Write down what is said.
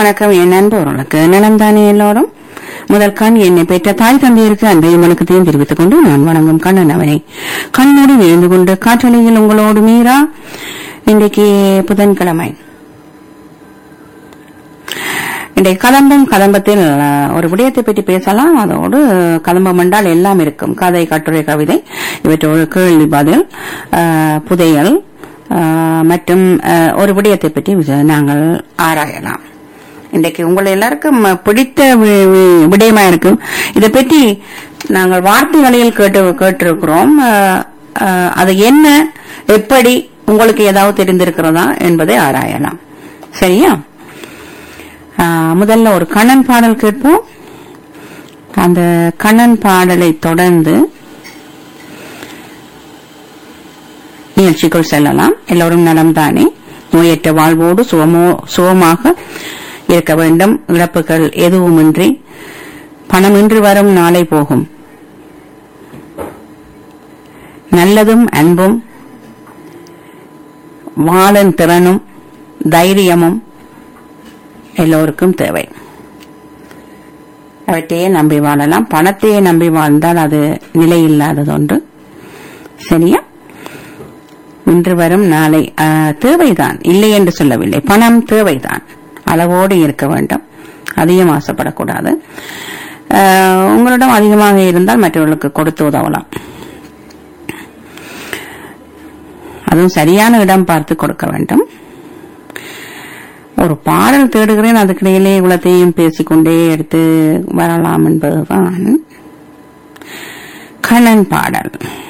வணக்கம் என் நண்பர்களுக்கு நலம் தானே எல்லோரும் முதல் கண் என்னை பெற்ற தாய் தந்தையருக்கு அன்பையும் வணக்கத்தையும் தெரிவித்துக் கொண்டு நான் வணங்கும் கண்ணன் அவனை கண்மூடி விழுந்து கொண்டு காற்றலையில் உங்களோடு மீரா இன்றைக்கு புதன்கிழமை இன்றைக்கு கதம்பம் கதம்பத்தில் அஹ், ஒரு விடயத்தை பற்றி பேசலாம் அதோடு கதம்பம் என்றால் எல்லாம் இருக்கும் கதை கட்டுரை கவிதை இவற்றோடு கேள்வி பதில் அஹ், புதையல் அஹ், மற்றும் அஹ், ஒரு விடயத்தை பற்றி விச- நாங்கள் ஆராயலாம் இன்றைக்கு உங்கள் எல்லாருக்கும் பிடித்த வி- வி- விடயமா இருக்கும் இதை பற்றி நாங்கள் வார்த்தை வழியில் கேட்டு கேட்டிருக்கிறோம் அஹ், அஹ், அது என்ன எப்படி உங்களுக்கு ஏதாவது தெரிந்திருக்கிறதா என்பதை ஆராயலாம் சரியா ஆஹ் முதல்ல ஒரு கண்ணன் பாடல் கேட்போம் அந்த கண்ணன் பாடலை தொடர்ந்து நிகழ்ச்சிக்குள் செல்லலாம் எல்லோரும் நலம்தானே நோயற்ற வாழ்வோடு சுகமோ சுகமாக இருக்க வேண்டும் இழப்புகள் எதுவுமின்றி பணமின்றி வரும் நாளை போகும் நல்லதும் அன்பும் வாழன் திறனும் தைரியமும் எல்லோருக்கும் தேவை அவற்றையே நம்பி வாழலாம் பணத்தையே நம்பி வாழ்ந்தால் அது நிலை இல்லாதது ஒன்று சரியா இன்று வரும் நாளை ஆஹ், தேவைதான் இல்லை என்று சொல்லவில்லை பணம் தேவைதான் அளவோடு இருக்க வேண்டும் அதிகம் ஆசைப்படக்கூடாது ஆஹ், உங்களிடம் அதிகமாக இருந்தால் மற்றவர்களுக்கு கொடுத்து உதவலாம் அதுவும் சரியான இடம் பார்த்து கொடுக்க வேண்டும் ஒரு பாடல் தேடுகிறேன் அதுக்கிடையிலே இவ்வளத்தையும் பேசிக்கொண்டே எடுத்து வரலாம் என்பதுதான் கண்ணன் பாடல்